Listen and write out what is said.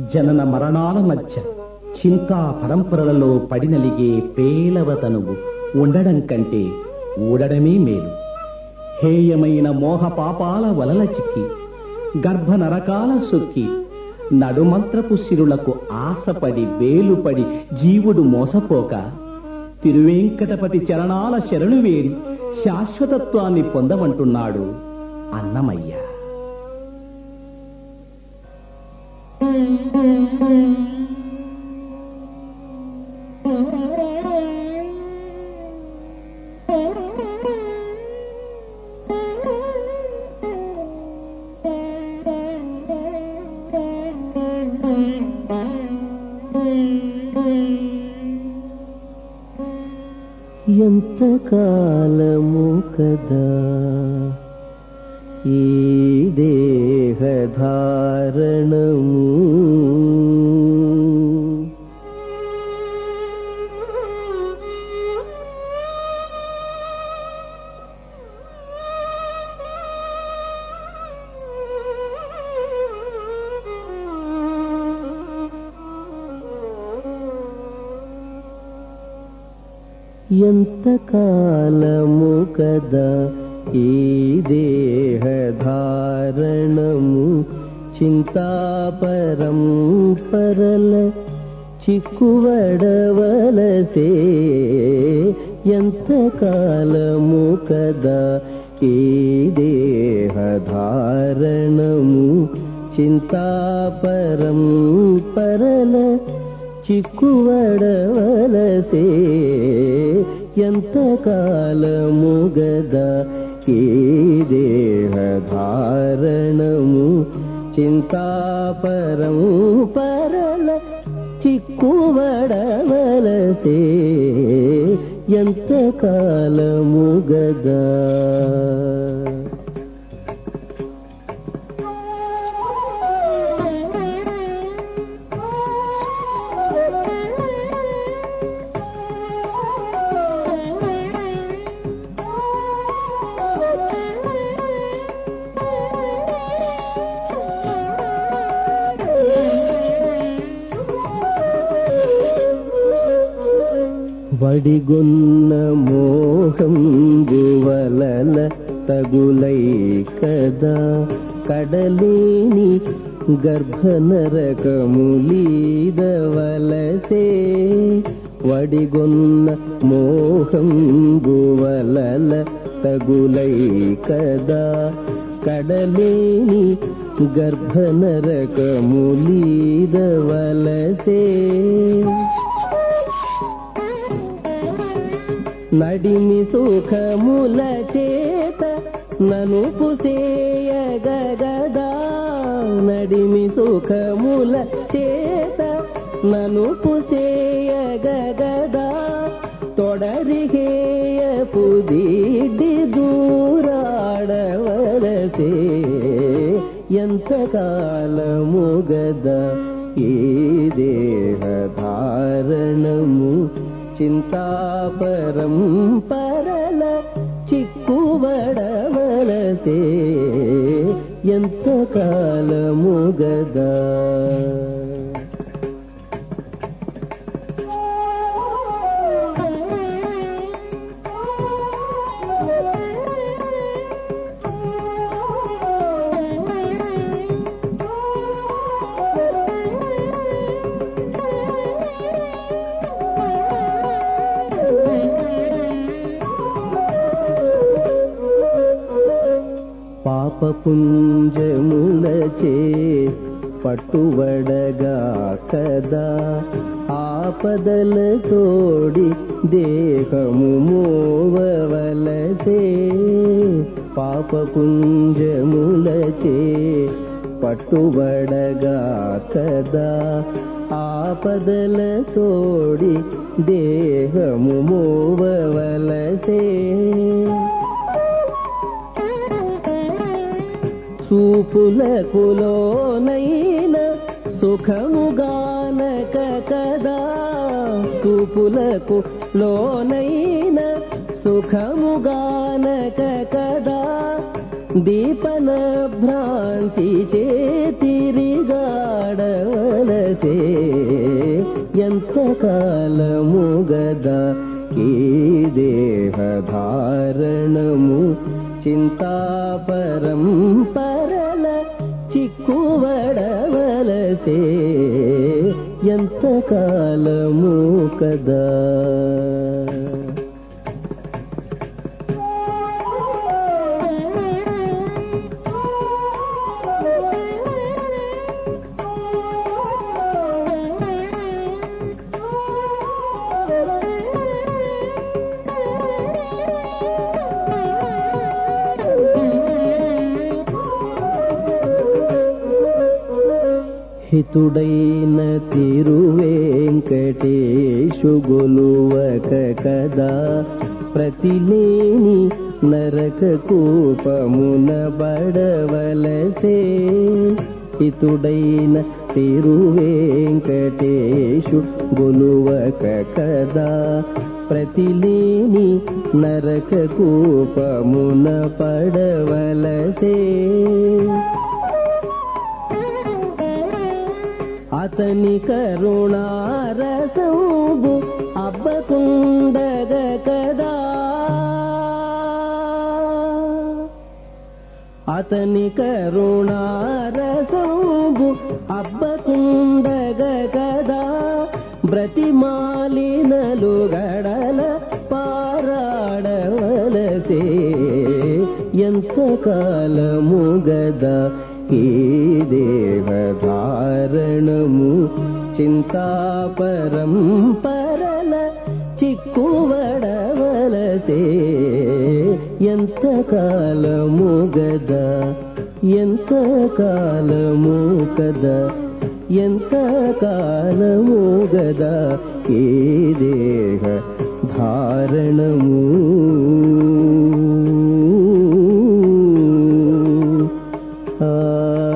జనన మరణాల మధ్య చింతా పరంపరలలో పడినలిగే పేలవ తనువు ఉండడం కంటే ఊడడమే మేలు హేయమైన మోహ పాపాల వలల చిక్కి గర్భ నరకాల సొక్కి నడుమంత్రపు సిరులకు ఆశపడి వేలుపడి జీవుడు మోసపోక తిరువేంకటపతి చరణాల శరణు వేడి శాశ్వతత్వాన్ని పొందమంటున్నాడు అన్నమయ్య ఎంత కాలము కదా ఈ దేహధారణము ఎంత కాలము కదా ఈ దేహధారణము చింతాపరం పరల చిక్కువడవలసే ఎంత కాలము కదా ఈ దేహధారణము చింతాపరం పరల చిక్కువడవలసే ఎంత కాలము గదా ఈ దేహధారణము చింతాపరం పరల చిక్కువడవలసే ఎంత కాలము గదా వడిగొన్న మోహం గువలల తగులై కదా కడలేని గర్భనరకములీదవలసే వడిగొన్న మోహం గువలల తగులై కదా కడలేని గర్భనరకములీదవలసే నడిమి సుఖముల చేత నను పుసేయగదా నడిమి సుఖముల చేత నను పుసేయగదా తొడరిహేయ పుదిడి దూరాడవలసే ఎంత కాలము గదా ఈ దేహధారణము చింతాపరం పరల చిక్కువడవలసే ఎంత కాలము గదా పాపపుంజములచే పట్టుబడగా కదా ఆపదల తోడి దేహము మోవవలసే పాపపుంజములచే పట్టుబడగా కదా ఆపదల తోడి దేహము మోవవలసే చూపులకులోనైన సుఖముగానక కదా చూపులకు లోనైన సుఖముగానక కదా దీపన భ్రాంతి చేతిరిగాడవలసే ఎంత కాలము గదా ఈ దేహధారణము చింతాపరం పరల చిక్కువడవలసే ఎంత కాలము కదా హితుడైన తిరువేంకటేశు గొలువక కదా ప్రతిలేని నరక కూపమున బడవలసే హితుడైన తిరువేంకటేశు గొలువక కదా ప్రతిలేని నరక కూపమున పడవలసే అతని కరుణారసంబు అబ్బకుండగ కదా అతని కరుణారసంబు అబ్బకుండగ కదా బ్రతిమాలినలు గడల పారాడవలసే ఎంత కాలము గదా ఈ దేవధారణము చింతాపరం పరల చిక్కువడవలసే ఎంత కాలము గదా ఎంత కాలము కదా ఎంత కాలము గదా ఈ దేహ ధారణము ఆ